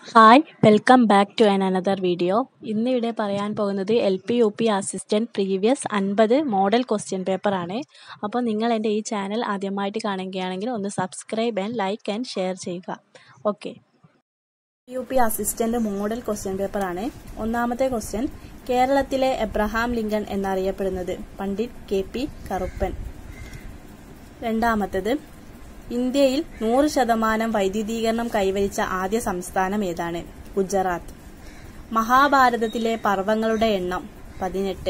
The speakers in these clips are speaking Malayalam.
hi welcome back to an another video ഇന്നിവിടെ പറയാൻ പോകുന്നത് L P U P assistant previous അൻപത് മോഡൽ ക്വസ്റ്റ്യൻ പേപ്പറാണ് അപ്പോൾ നിങ്ങൾ എൻ്റെ ഈ ചാനൽ ആദ്യമായിട്ട് കാണുകയാണെങ്കിൽ ഒന്ന് subscribe and like and share ചെയ്യുക okay U P assistant model question പേപ്പറാണ് ഒന്നാമത്തെ ക്വസ്റ്റ്യൻ കേരളത്തിലെ എബ്രഹാം ലിങ്കൺ എന്നറിയപ്പെടുന്നത് പണ്ഡിറ്റ് കെ പി കറുപ്പൻ രണ്ടാമത്തത് ഇന്ത്യയിൽ നൂറ് ശതമാനം വൈദ്യുതീകരണം കൈവരിച്ച ആദ്യ സംസ്ഥാനം ഏതാണ് ഗുജറാത്ത് മഹാഭാരതത്തിലെ പർവ്വങ്ങളുടെ എണ്ണം പതിനെട്ട്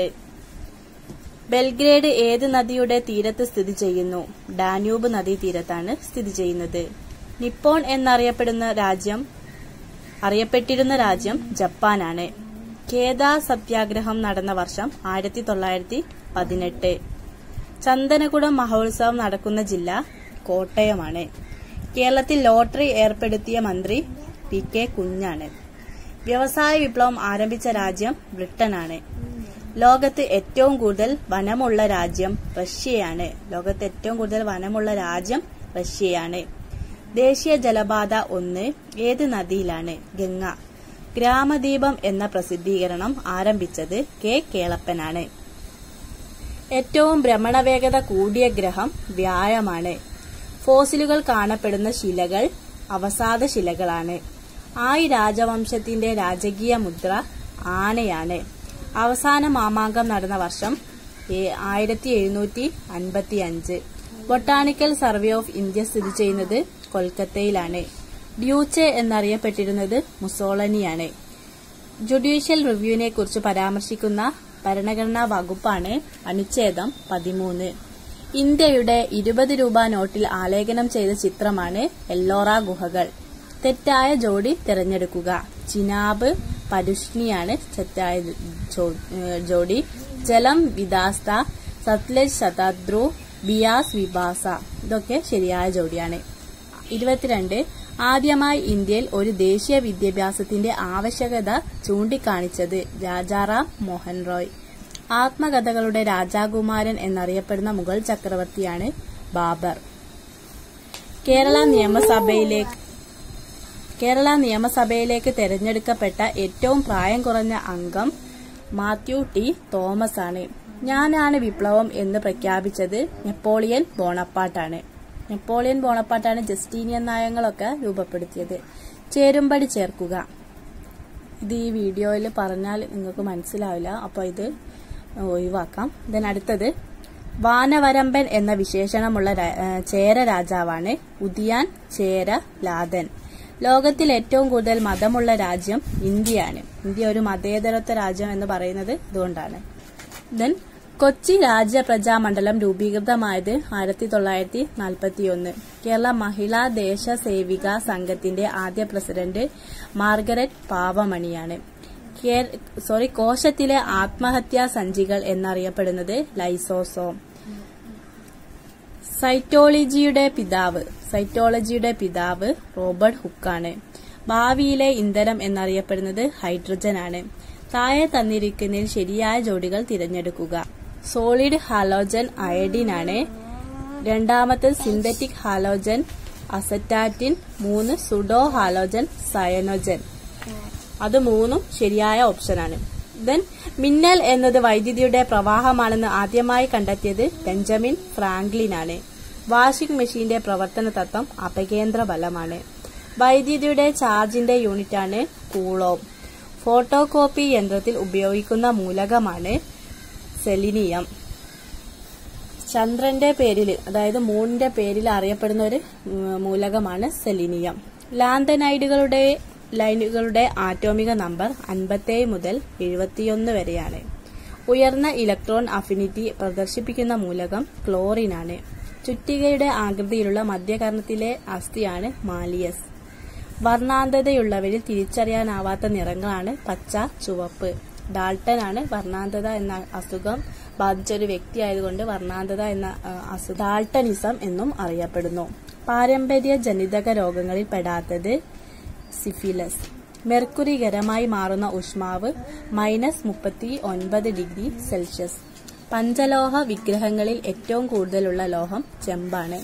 ബെൽഗ്രേഡ് ഏത് നദിയുടെ തീരത്ത് സ്ഥിതി ചെയ്യുന്നു ഡാന്യൂബ് നദീ തീരത്താണ് സ്ഥിതി ചെയ്യുന്നത് നിപ്പോൺ എന്നറിയപ്പെടുന്ന രാജ്യം അറിയപ്പെട്ടിരുന്ന രാജ്യം ജപ്പാനാണ് കേദാർ സത്യാഗ്രഹം നടന്ന വർഷം ആയിരത്തി തൊള്ളായിരത്തി പതിനെട്ട് ചന്ദനകുടം മഹോത്സവം നടക്കുന്ന ജില്ല കോട്ടയമാണ് കേരളത്തിൽ ലോട്ടറി ഏർപ്പെടുത്തിയ മന്ത്രി പി കെ കുഞ്ഞാണ് വ്യവസായ വിപ്ലവം ആരംഭിച്ച രാജ്യം ബ്രിട്ടനാണ് ലോകത്ത് ഏറ്റവും കൂടുതൽ വനമുള്ള രാജ്യം റഷ്യയാണ് ലോകത്ത് ഏറ്റവും കൂടുതൽ വനമുള്ള രാജ്യം റഷ്യയാണ് ദേശീയ ജലപാത ഒന്ന് ഏത് നദിയിലാണ് ഗംഗ ഗ്രാമദീപം എന്ന പ്രസിദ്ധീകരണം ആരംഭിച്ചത് കെ കേളപ്പനാണ് ഏറ്റവും ഭ്രമണവേഗത കൂടിയ ഗ്രഹം വ്യാഴമാണ് ഫോസിലുകൾ കാണപ്പെടുന്ന ശിലകൾ അവസാദ ശിലകളാണ് ആയി രാജവംശത്തിന്റെ രാജകീയ മുദ്ര ആനയാണ് അവസാന മാമാങ്കം നടന്ന വർഷം ആയിരത്തി എഴുന്നൂറ്റി അൻപത്തി അഞ്ച് ബൊട്ടാണിക്കൽ സർവേ ഓഫ് ഇന്ത്യ സ്ഥിതി ചെയ്യുന്നത് കൊൽക്കത്തയിലാണ് ഡ്യൂച്ചെ എന്നറിയപ്പെട്ടിരുന്നത് മുസോളനിയാണ് ജുഡീഷ്യൽ റിവ്യൂവിനെ കുറിച്ച് പരാമർശിക്കുന്ന ഭരണഘടനാ വകുപ്പാണ് അനുച്ഛേദം പതിമൂന്ന് ഇന്ത്യയുടെ ഇരുപത് രൂപ നോട്ടിൽ ആലേഖനം ചെയ്ത ചിത്രമാണ് എല്ലോറ ഗുഹകൾ തെറ്റായ ജോഡി തിരഞ്ഞെടുക്കുക ചിനാബ് പരുഷ്ണിയാണ് തെറ്റായ ജോഡി ജലം വിദാസ്ത സത്ലജ് ശതാദ്രു ബിയാസ് വിഭാസ ഇതൊക്കെ ശരിയായ ജോഡിയാണ് ഇരുപത്തിരണ്ട് ആദ്യമായി ഇന്ത്യയിൽ ഒരു ദേശീയ വിദ്യാഭ്യാസത്തിന്റെ ആവശ്യകത ചൂണ്ടിക്കാണിച്ചത് രാജാറാം മോഹൻ റോയ് ആത്മകഥകളുടെ രാജാകുമാരൻ എന്നറിയപ്പെടുന്ന മുഗൾ ചക്രവർത്തിയാണ് ബാബർ കേരള നിയമസഭയിലേക്ക് കേരള നിയമസഭയിലേക്ക് തെരഞ്ഞെടുക്കപ്പെട്ട ഏറ്റവും പ്രായം കുറഞ്ഞ അംഗം മാത്യു ടി തോമസ് ആണ് ഞാനാണ് വിപ്ലവം എന്ന് പ്രഖ്യാപിച്ചത് നെപ്പോളിയൻ ബോണപ്പാട്ടാണ് നെപ്പോളിയൻ ബോണപ്പാട്ടാണ് ജസ്റ്റീനിയൻ നയങ്ങളൊക്കെ രൂപപ്പെടുത്തിയത് ചേരുംപടി ചേർക്കുക ഇത് ഈ വീഡിയോയിൽ പറഞ്ഞാൽ നിങ്ങൾക്ക് മനസ്സിലാവില്ല അപ്പോൾ ഇത് ഒഴിവാക്കാം ദെൻ അടുത്തത് വാനവരമ്പൻ എന്ന വിശേഷണമുള്ള ചേര രാജാവാണ് ഉദിയാൻ ചേര ലാതൻ ലോകത്തിൽ ഏറ്റവും കൂടുതൽ മതമുള്ള രാജ്യം ഇന്ത്യയാണ് ഇന്ത്യ ഒരു മതേതരത്വ രാജ്യം എന്ന് പറയുന്നത് ഇതുകൊണ്ടാണ് ദെൻ കൊച്ചി രാജ്യപ്രജാമണ്ഡലം രൂപീകൃതമായത് ആയിരത്തി തൊള്ളായിരത്തി നാൽപ്പത്തിയൊന്ന് കേരള മഹിളാ ദേശ സേവിക സംഘത്തിന്റെ ആദ്യ പ്രസിഡന്റ് മാർഗരറ്റ് പാവമണിയാണ് സോറി കോശത്തിലെ ആത്മഹത്യാ സഞ്ചികൾ എന്നറിയപ്പെടുന്നത് ലൈസോസോം സൈറ്റോളജിയുടെ പിതാവ് സൈറ്റോളജിയുടെ പിതാവ് റോബർട്ട് ഹുക്കാണ് ഭാവിയിലെ ഇന്ധനം എന്നറിയപ്പെടുന്നത് ഹൈഡ്രജൻ ആണ് താഴെ തന്നിരിക്കുന്നതിൽ ശരിയായ ജോഡികൾ തിരഞ്ഞെടുക്കുക സോളിഡ് ഹാലോജൻ അയഡിൻ ആണ് രണ്ടാമത്തെ സിന്തറ്റിക് ഹാലോജൻ അസറ്റാറ്റിൻ മൂന്ന് സുഡോ ഹാലോജൻ സയനോജൻ അത് മൂന്നും ശരിയായ ഓപ്ഷനാണ് ദെൻ മിന്നൽ എന്നത് വൈദ്യുതിയുടെ പ്രവാഹമാണെന്ന് ആദ്യമായി കണ്ടെത്തിയത് ബെഞ്ചമിൻ ഫ്രാങ്ക്ലിൻ ആണ് വാഷിംഗ് മെഷീന്റെ പ്രവർത്തന തത്വം അപകേന്ദ്ര ബലമാണ് വൈദ്യുതിയുടെ ചാർജിന്റെ യൂണിറ്റാണ് കൂളോം ഫോട്ടോ കോപ്പി യന്ത്രത്തിൽ ഉപയോഗിക്കുന്ന മൂലകമാണ് സെലിനിയം ചന്ദ്രന്റെ പേരിൽ അതായത് മൂണിന്റെ പേരിൽ അറിയപ്പെടുന്ന ഒരു മൂലകമാണ് സെലിനിയം ലാന്തനൈഡുകളുടെ ലൈനുകളുടെ ആറ്റോമിക നമ്പർ അൻപത്തേഴ് മുതൽ എഴുപത്തിയൊന്ന് വരെയാണ് ഉയർന്ന ഇലക്ട്രോൺ അഫിനിറ്റി പ്രദർശിപ്പിക്കുന്ന മൂലകം ക്ലോറിനാണ് ചുറ്റികയുടെ ആകൃതിയിലുള്ള മധ്യകർണത്തിലെ അസ്ഥിയാണ് മാലിയസ് വർണ്ണാന്തതയുള്ളവരിൽ തിരിച്ചറിയാനാവാത്ത നിറങ്ങളാണ് പച്ച ചുവപ്പ് ഡാൾട്ടൻ ആണ് വർണ്ണാന്തത എന്ന അസുഖം ബാധിച്ച ഒരു വ്യക്തി ആയതുകൊണ്ട് വർണ്ണാന്തത എന്ന അസുഖം ഡാൾട്ടനിസം എന്നും അറിയപ്പെടുന്നു പാരമ്പര്യ ജനിതക രോഗങ്ങളിൽ പെടാത്തത് സിഫിലസ് മെർക്കുറി ഖരമായി മാറുന്ന ഉഷ്മാവ് മൈനസ് മുപ്പത്തി ഒൻപത് ഡിഗ്രി സെൽഷ്യസ് പഞ്ചലോഹ വിഗ്രഹങ്ങളിൽ ഏറ്റവും കൂടുതലുള്ള ലോഹം ചെമ്പാണ്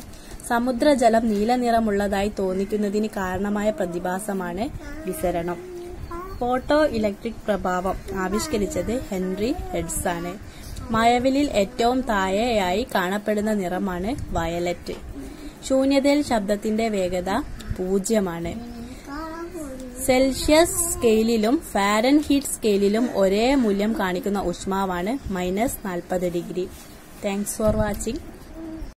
സമുദ്രജലം നീല നിറമുള്ളതായി തോന്നിക്കുന്നതിന് കാരണമായ പ്രതിഭാസമാണ് വിസരണം ഫോട്ടോ ഇലക്ട്രിക് പ്രഭാവം ആവിഷ്കരിച്ചത് ഹെൻറി ഹെഡ്സ് ആണ് മഴവിലിൽ ഏറ്റവും താഴെയായി കാണപ്പെടുന്ന നിറമാണ് വയലറ്റ് ശൂന്യതയിൽ ശബ്ദത്തിന്റെ വേഗത പൂജ്യമാണ് സെൽഷ്യസ് സ്കെയിലിലും ഫാരൻഹീറ്റ് സ്കെയിലിലും ഒരേ മൂല്യം കാണിക്കുന്ന ഊഷ്മാവാണ് മൈനസ് നാൽപ്പത് ഡിഗ്രി താങ്ക്സ് ഫോർ വാച്ചിങ്